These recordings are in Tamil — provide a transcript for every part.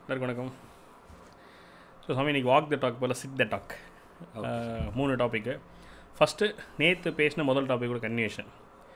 எல்லாருக்கும் வணக்கம் ஸோ சாமி இன்னைக்கு வாக் த டாக் போல் சிட் த டாக் மூணு டாப்பிக்கு ஃபஸ்ட்டு நேற்று பேசின முதல் டாப்பிக்கோட கன்வியூஷன்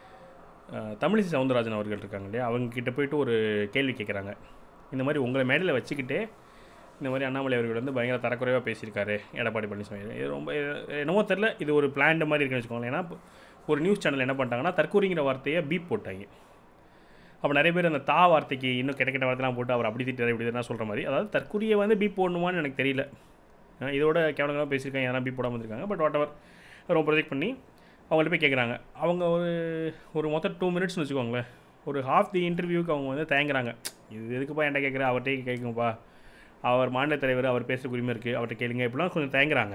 தமிழிசை சவுந்தரராஜன் அவர்கள் இருக்காங்க இல்லையா அவங்க கிட்ட போயிட்டு ஒரு கேள்வி கேட்குறாங்க இந்த மாதிரி உங்களை மேடையில் வச்சுக்கிட்டே இந்த மாதிரி அண்ணாமலை அவர்கள் வந்து பயங்கர தரக்குறைவாக பேசியிருக்காரு எடப்பாடி பழனிசாமி இது ரொம்ப என்னமோ தெரில இது ஒரு பிளான்டு மாதிரி இருக்குன்னு வச்சுக்கோங்களேன் ஏன்னா ஒரு நியூஸ் சேனல் என்ன பண்ணிட்டாங்கன்னா தற்கூரிங்கிற வார்த்தையை பீப் போட்டாங்க அப்போ நிறைய பேர் அந்த தா வார்த்தைக்கு இன்னும் கெட்ட கெட்ட வார்த்தைலாம் போட்டு அவர் அப்படி திட்டார் இப்படி தான் சொல்கிற மாதிரி அதாவது தற்கொலையை வந்து பீப் போடணுமான்னு எனக்கு தெரியல அஹ் இதோட கேவலங்களாக பேசியிருக்காங்க யாரும் பீப் போடாமல் இருக்காங்க பட் வாட் எவர் ரொம்ப ப்ரொஜெக்ட் பண்ணி அவங்கள்ட்ட போய் கேட்குறாங்க அவங்க ஒரு ஒரு மொத்தம் டூ மினிட்ஸ்னு வச்சுக்கோங்களேன் ஒரு ஹாஃப் தி இன்டர்வியூக்கு அவங்க வந்து தயங்குறாங்க இது எதுக்குப்பா என்கிட்ட கேட்குற அவர்கிட்ட கேட்குங்கப்பா அவர் மாநில தலைவர் அவர் பேசுகிற உரிமை இருக்குது அவர்கிட்ட கேளுங்க இப்படிலாம் கொஞ்சம் தயங்குறாங்க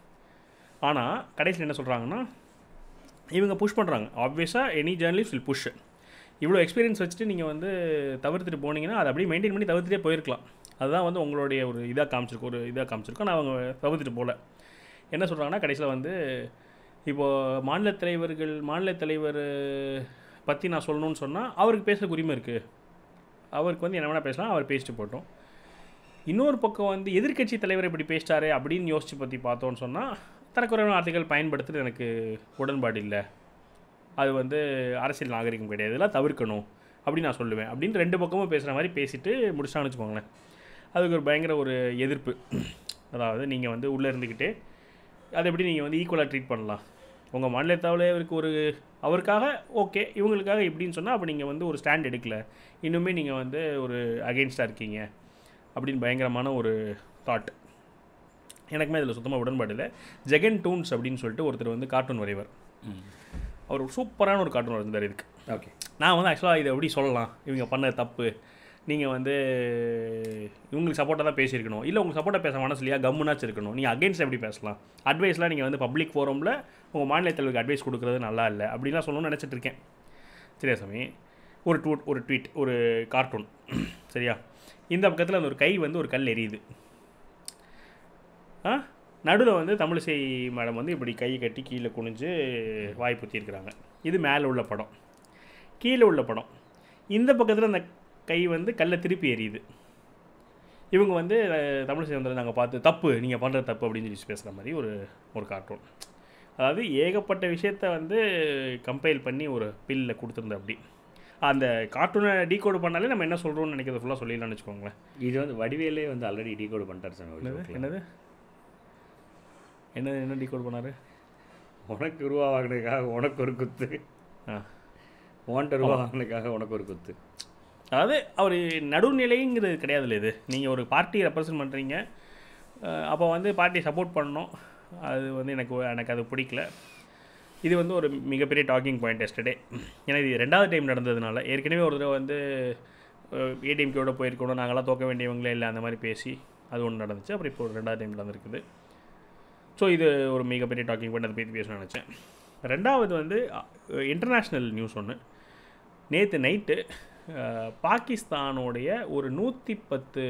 ஆனால் கடைசியில் என்ன சொல்கிறாங்கன்னா இவங்க புஷ் பண்ணுறாங்க ஆப்வியஸாக எனி ஜேர்னலிஸ்ட் வில் புஷ் இவ்வளோ எக்ஸ்பீரியன்ஸ் வச்சுட்டு நீங்கள் வந்து தவிர்த்துட்டு போனீங்கன்னா அதை அப்படியே மெயின்டைன் பண்ணி தவிர்த்துட்டே போயிருக்கலாம் அதுதான் வந்து உங்களுடைய ஒரு இதாக காமிச்சிருக்கும் ஒரு இதாக காமிச்சிருக்கோம் ஆனால் அவங்க தவிர்த்துட்டு போகல என்ன சொல்கிறாங்கன்னா கடைசியில் வந்து இப்போது மாநில தலைவர்கள் மாநில தலைவர் பற்றி நான் சொல்லணும்னு சொன்னால் அவருக்கு பேசுகிற உரிமை இருக்குது அவருக்கு வந்து என்ன வேணால் பேசலாம் அவர் பேசிட்டு போட்டோம் இன்னொரு பக்கம் வந்து எதிர்க்கட்சி தலைவர் இப்படி பேசிட்டாரு அப்படின்னு யோசிச்சு பற்றி பார்த்தோன்னு சொன்னால் தரக்குறைவான வார்த்தைகள் பயன்படுத்துறது எனக்கு உடன்பாடு இல்லை அது வந்து அரசியல் நாகரிகம் கிடையாது இதெல்லாம் தவிர்க்கணும் அப்படின்னு நான் சொல்லுவேன் அப்படின்னு ரெண்டு பக்கமும் பேசுகிற மாதிரி பேசிட்டு முடிச்சான்னு வச்சுக்கோங்களேன் அதுக்கு ஒரு பயங்கர ஒரு எதிர்ப்பு அதாவது நீங்கள் வந்து உள்ளே இருந்துக்கிட்டே அதை எப்படி நீங்கள் வந்து ஈக்குவலாக ட்ரீட் பண்ணலாம் உங்கள் மாநில தலைவருக்கு ஒரு அவருக்காக ஓகே இவங்களுக்காக இப்படின்னு சொன்னால் அப்போ நீங்கள் வந்து ஒரு ஸ்டாண்ட் எடுக்கல இன்னுமே நீங்கள் வந்து ஒரு அகெயின்ஸ்டாக இருக்கீங்க அப்படின்னு பயங்கரமான ஒரு தாட் எனக்குமே இதில் சுத்தமாக உடன்பாடு இல்லை ஜெகன் டூன்ஸ் அப்படின்னு சொல்லிட்டு ஒருத்தர் வந்து கார்ட்டூன் வரைவர் அவர் ஒரு சூப்பரான ஒரு கார்ட்டூன் வரைந்தார் இதுக்கு ஓகே நான் வந்து ஆக்சுவலாக இதை எப்படி சொல்லலாம் இவங்க பண்ண தப்பு நீங்கள் வந்து இவங்களுக்கு சப்போர்ட்டாக தான் பேசியிருக்கணும் இல்லை உங்களுக்கு சப்போர்ட்டாக பேச மனசு இல்லையா கம்முனாச்சும் இருக்கணும் நீங்கள் அகைன்ஸ்ட் எப்படி பேசலாம் அட்வைஸ்லாம் நீங்கள் வந்து பப்ளிக் ஃபோரமில் உங்கள் மாநில தலைவருக்கு அட்வைஸ் கொடுக்குறது நல்லா இல்லை அப்படிலாம் சொல்லணும்னு நினச்சிட்டு இருக்கேன் சரியா சாமி ஒரு ட்வீட் ஒரு ட்வீட் ஒரு கார்ட்டூன் சரியா இந்த பக்கத்தில் அந்த ஒரு கை வந்து ஒரு கல் எரியுது ஆ நடுவில் வந்து தமிழிசை மேடம் வந்து இப்படி கை கட்டி கீழே குனிஞ்சு வாய் புத்தியிருக்கிறாங்க இது மேலே உள்ள படம் கீழே உள்ள படம் இந்த பக்கத்தில் அந்த கை வந்து கல்லை திருப்பி எரியுது இவங்க வந்து அஹ், தமிழிசை வந்து நாங்கள் பார்த்து தப்பு நீங்கள் பண்ணுறது தப்பு அப்படின்னு சொல்லி பேசுகிற மாதிரி ஒரு ஒரு கார்ட்டூன் அதாவது ஏகப்பட்ட விஷயத்த வந்து கம்பைல் பண்ணி ஒரு பில்லில் கொடுத்துருந்தேன் அப்படி அந்த கார்ட்டூனை டீகோடு பண்ணாலே நம்ம என்ன சொல்கிறோம்னு நினைக்கிறது ஃபுல்லாக சொல்லிடலாம்னு வச்சுக்கோங்களேன் இது வந்து வடிவேலே வந்து ஆல்ரெடி டீகோட் பண்ணிட்டார் சார் என்னது ஒரு என்னது என்ன என்ன டீகோட் பண்ணாரு உனக்கு ரூபா வாங்கினதுக்காக உனக்கு ஒரு குத்து ஆ உன்கிட்ட ரூபா வாங்கினதுக்காக உனக்கு ஒரு குத்து அதாவது அவர் நடுநிலைங்கிறது கிடையாதுல்ல இது நீங்கள் ஒரு பார்ட்டியை ரெப்ரசன்ட் பண்ணுறீங்க அப்போ வந்து பார்ட்டியை சப்போர்ட் பண்ணணும் அது வந்து எனக்கு எனக்கு அது பிடிக்கல இது வந்து ஒரு மிகப்பெரிய டாக்கிங் பாயிண்ட் எஸ்டர்டே ஏன்னா இது ரெண்டாவது டைம் நடந்ததுனால ஏற்கனவே ஒரு தடவை வந்து ஏடிஎம்கேயோட போயிருக்கணும் நாங்களாம் தோக்க வேண்டியவங்களே இல்லை அந்த மாதிரி பேசி அது ஒன்று நடந்துச்சு அப்புறம் இப்போ ஒரு ரெண்டாவது டைம் நடந்திருக்குது ஸோ இது ஒரு மிகப்பெரிய டாக்கிங் பாயிண்ட் அதை பற்றி பேசணும்னு நினச்சேன் ரெண்டாவது வந்து இன்டர்நேஷ்னல் நியூஸ் ஒன்று நேற்று நைட்டு பாகிஸ்தானுடைய ஒரு நூற்றி பத்து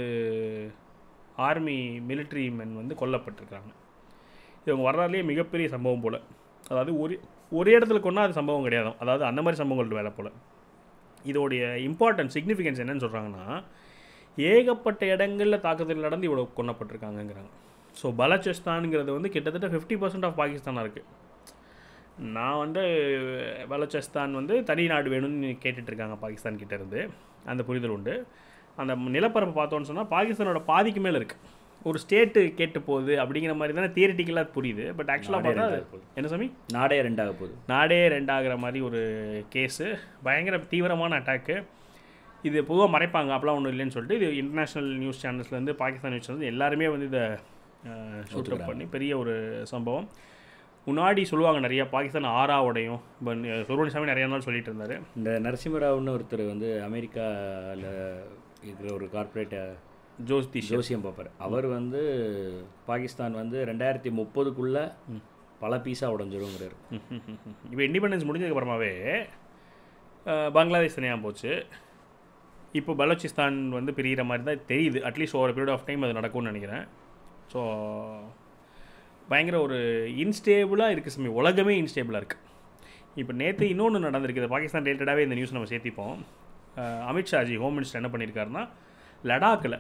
ஆர்மி மிலிட்ரி மென் வந்து கொல்லப்பட்டிருக்காங்க இவங்க வரலாறுலேயே மிகப்பெரிய சம்பவம் போல் அதாவது ஒரு ஒரு இடத்துல கொண்டா அது சம்பவம் கிடையாது அதாவது அந்த மாதிரி சம்பவங்கள் வேலை போல் இதோடைய இம்பார்ட்டன்ட் சிக்னிஃபிகன்ஸ் என்னன்னு சொல்கிறாங்கன்னா ஏகப்பட்ட இடங்களில் தாக்குதல் நடந்து இவ்வளோ கொல்லப்பட்டிருக்காங்கங்கிறாங்க ஸோ பலச்சிஸ்தானுங்கிறது வந்து கிட்டத்தட்ட ஃபிஃப்டி பர்சன்ட் ஆஃப் பாகிஸ்தானாக இருக்குது நான் வந்து பலச்சிஸ்தான் வந்து தனி நாடு வேணும்னு கேட்டுட்டு இருக்காங்க பாகிஸ்தான் கிட்ட இருந்து அந்த புரிதல் உண்டு அந்த நிலப்பரப்பு பார்த்தோன்னு சொன்னால் பாகிஸ்தானோட பாதிக்கு மேலே இருக்குது ஒரு ஸ்டேட்டு கேட்டு போகுது அப்படிங்கிற மாதிரி தானே தியரிட்டிக்கலாக புரியுது பட் ஆக்சுவலாக நாடே பார்த்தா ரெண்டாக போகுது. என்ன சாமி நாடே ரெண்டாக போகுது நாடே ரெண்டாகிற மாதிரி ஒரு கேஸு பயங்கர தீவிரமான அட்டாக்கு இது பொதுவாக மறைப்பாங்க அப்பலாம் ஒன்றும் இல்லைன்னு சொல்லிட்டு இது இன்டர்நேஷ்னல் நியூஸ் சேனல்ஸ்லேருந்து பாகிஸ்தான் நியூஸ் சேனல்ஸ் எல்லாருமே வந்து இதை ஷூட் அப் பண்ணி பெரிய ஒரு சம்பவம் முன்னாடி சொல்லுவாங்க நிறைய பாகிஸ்தான் ஆறாவோடையும் இப்போ சுப்பிரமணியசாமி நிறைய நாள் சொல்லிட்டு இருந்தார் இந்த நரசிம்மராவ்னு ஒருத்தர் வந்து அமெரிக்காவில் இருக்கிற ஒரு கார்ப்பரேட் ஜோதிஷ் ஜோசியம் பார்ப்பார் அவர் வந்து பாகிஸ்தான் வந்து ரெண்டாயிரத்தி முப்பதுக்குள்ளே பல பீஸாக உடஞ்சிருங்கிறார் இப்போ இண்டிபெண்டன்ஸ் முடிஞ்சதுக்கப்புறமாவே பங்களாதேஷ் தனியாக போச்சு இப்போ பலோச்சிஸ்தான் வந்து பிரிகிற மாதிரி தான் தெரியுது at least over period of time அது நடக்கும்னு நினைக்கிறேன் ஸோ பயங்கர ஒரு இன்ஸ்டேபிளாக இருக்குது சமயம் உலகமே இன்ஸ்டேபிளாக இருக்குது இப்போ நேற்று இன்னொன்று நடந்திருக்குது பாகிஸ்தான் ரிலேட்டடாகவே இந்த நியூஸ் நம்ம சேர்த்திப்போம் அஹ் அமித்ஷாஜி ஹோம் மினிஸ்டர் என்ன பண்ணியிருக்காருன்னா லடாக்கில்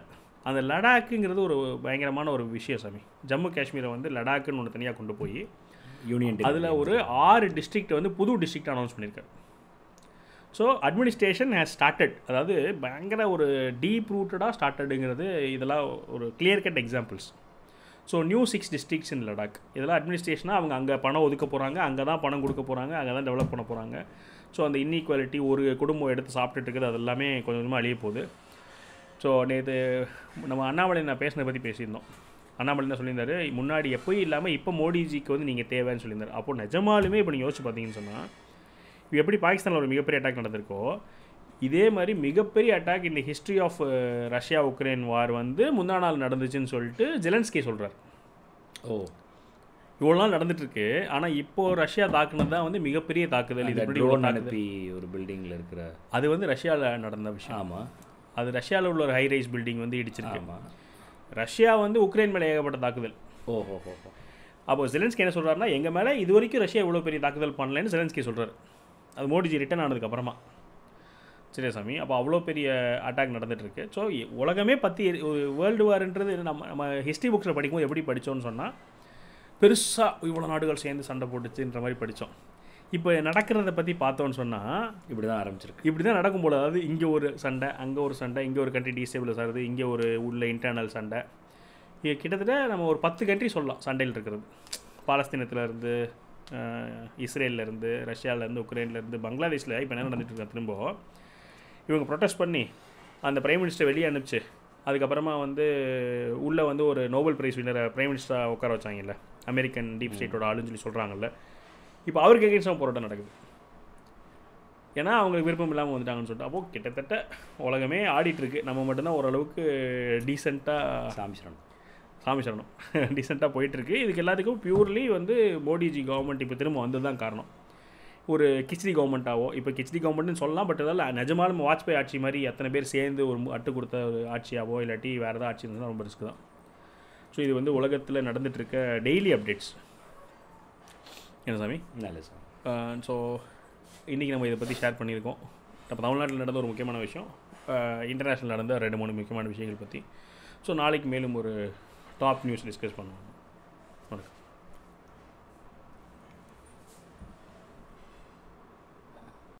அந்த லடாக்குங்கிறது ஒரு பயங்கரமான ஒரு விஷயம் சாமி ஜம்மு காஷ்மீரை வந்து லடாக்குன்னு ஒன்று தனியாக கொண்டு போய் யூனியன் அதில் ஒரு ஆறு டிஸ்ட்ரிக்ட் வந்து புது டிஸ்ட்ரிக்ட் அனௌன்ஸ் பண்ணியிருக்காரு ஸோ அட்மினிஸ்ட்ரேஷன் ஹேஸ் ஸ்டார்டட் அதாவது பயங்கர ஒரு டீப் ரூட்டடாக ஸ்டார்டடுங்கிறது இதெல்லாம் ஒரு clear cut examples so new six districts in Ladakh இதெல்லாம் அட்மினிஸ்ட்ரேஷனாக அவங்க அங்கே பணம் ஒதுக்க போகிறாங்க அங்கே தான் பணம் கொடுக்க போகிறாங்க அங்கே தான் டெவலப் பண்ண போகிறாங்க ஸோ அந்த இன்இக்வாலிட்டி ஒரு குடும்பம் எடுத்து சாப்பிட்டுட்டு இருக்குது அது எல்லாமே கொஞ்சம் கொஞ்சமாக அழிய போகுது ஸோ நேற்று நம்ம அண்ணாமலை நான் பேசினதை பற்றி பேசியிருந்தோம் அண்ணாமலை என்ன சொல்லியிருந்தாரு முன்னாடி எப்போயும் இல்லாமல் இப்போ மோடிஜிக்கு வந்து நீங்கள் தேவைன்னு சொல்லியிருந்தாரு அப்போ நிஜமாலுமே இப்போ நீங்கள் யோசிச்சு பார்த்தீங்கன்னு சொன்னால் இப்போ எப்படி பாகிஸ்தானில் ஒரு மிகப்பெரிய அட்டாக் நடந்திருக்கோ இதே மாதிரி மிகப்பெரிய அட்டாக் இந்த history of Russia Ukraine war வந்து முந்தா நாள் நடந்துச்சுன்னு சொல்லிட்டு ஜெலன்ஸ்கி சொல்கிறார் ஓ இவ்வளோ நாள் நடந்துட்டு இருக்கு ஆனால் இப்போ ரஷ்யா தாக்குனது தான் வந்து மிகப்பெரிய தாக்குதல் இது எப்படி ட்ரோன் அனுப்பி ஒரு பில்டிங்கில் இருக்கிற அது வந்து ரஷ்யாவில் நடந்த விஷயம் ஆமாம் அது ரஷ்யாவில் உள்ள ஒரு ஹை ரைஸ் பில்டிங் வந்து இடிச்சிருக்கு ஆமாம் ரஷ்யா வந்து உக்ரைன் மேலே ஏகப்பட்ட தாக்குதல் ஓ ஹோ ஹோ ஹோ அப்போ ஜெலன்ஸ்கி என்ன சொல்கிறாருன்னா எங்கள் மேலே இது வரைக்கும் ரஷ்யா இவ்வளோ பெரிய தாக்குதல் பண்ணலன்னு ஜெலன்ஸ்கி சொல்கிறார் அது மோடிஜி ரிட்டர்ன் ஆனதுக்கப்புறமா சரியா சாமி அப்போ அவ்வளோ பெரிய அட்டாக் நடந்துட்டு இருக்கு ஸோ உலகமே பற்றி வேர்ல்டு வார்ன்றது நம்ம நம்ம ஹிஸ்ட்ரி புக்ஸில் படிக்கும்போது எப்படி படித்தோம்னு சொன்னால் பெருசாக இவ்வளோ நாடுகள் சேர்ந்து சண்டை போட்டுச்சுன்ற மாதிரி படித்தோம் இப்போ நடக்கிறத பற்றி பார்த்தோன்னு சொன்னால் இப்படி தான் ஆரம்பிச்சிருக்கு இப்படி தான் நடக்கும்போது அதாவது இங்கே ஒரு சண்டை அங்கே ஒரு சண்டை இங்கே ஒரு கண்ட்ரி டீஸ்டேபிள் ஆகுது இங்கே ஒரு உள்ள இன்டர்னல் சண்டை இது கிட்டத்தட்ட நம்ம ஒரு பத்து கண்ட்ரி சொல்லலாம் சண்டையில் இருக்கிறது பாலஸ்தீனத்துல இருந்து அஹ், இஸ்ரேல்ல இருந்து ரஷ்யால இருந்து உக்ரைன்ல இருந்து பங்களாதேஷில் இப்போ என்ன நடந்துட்டு இருக்கா திரும்ப இவங்க ப்ரொட்டஸ்ட் பண்ணி அந்த பிரைம் மினிஸ்டர் வெளியே அனுப்பிச்சு அதுக்கப்புறமா வந்து உள்ளே வந்து ஒரு நோபல் பிரைஸ் வின்னரை பிரைம் மினிஸ்டராக உட்கார வச்சாங்கல்ல அமெரிக்கன் டீப் ஸ்டேட்டோட ஆளுன்னு சொல்லி சொல்கிறாங்கல்ல இப்போ அவருக்கு எகேன்ஸ்டாக போராட்டம் நடக்குது ஏன்னா அவங்களுக்கு விருப்பம் இல்லாமல் வந்துட்டாங்கன்னு சொல்லிட்டு அப்போது கிட்டத்தட்ட உலகமே ஆடிட்டு இருக்கு நம்ம மட்டும்தான் ஓரளவுக்கு டீசெண்டாக சாமி சரணம் சாமி சரணம் டீசெண்டாக போயிட்டுருக்கு இதுக்கு எல்லாத்துக்கும் பியூர்லி வந்து மோடிஜி கவர்மெண்ட் இப்போ திரும்ப வந்தது தான் காரணம் ஒரு கிச்டி கவர்மெண்ட்டாவோ இப்போ கிச்டி கவர்மெண்ட்னு சொல்லலாம் பட் அதெல்லாம் நிஜமாலும் வாஜ்பாய் ஆட்சி மாதிரி எத்தனை பேர் சேர்ந்து ஒரு மு- அட்டு கொடுத்த ஒரு ஆட்சியாவோ இல்லாட்டி வேறு ஏதாவது ஆட்சி இருந்தால் ரொம்ப ரிஸ்க் தான் ஸோ இது வந்து உலகத்தில் நடந்துட்டு இருக்க டெய்லி அப்டேட்ஸ் என்ன சாமி நல்ல சார் ஸோ இன்றைக்கி நம்ம இதை பற்றி ஷேர் பண்ணியிருக்கோம் நம்ம தமிழ்நாட்டில் நடந்த ஒரு முக்கியமான விஷயம் இன்டர்நேஷ்னல் நடந்த ரெண்டு மூணு முக்கியமான விஷயங்கள் பற்றி ஸோ நாளைக்கு மேலும் ஒரு டாப் நியூஸ் டிஸ்கஸ் பண்ணுவோம் வணக்கம்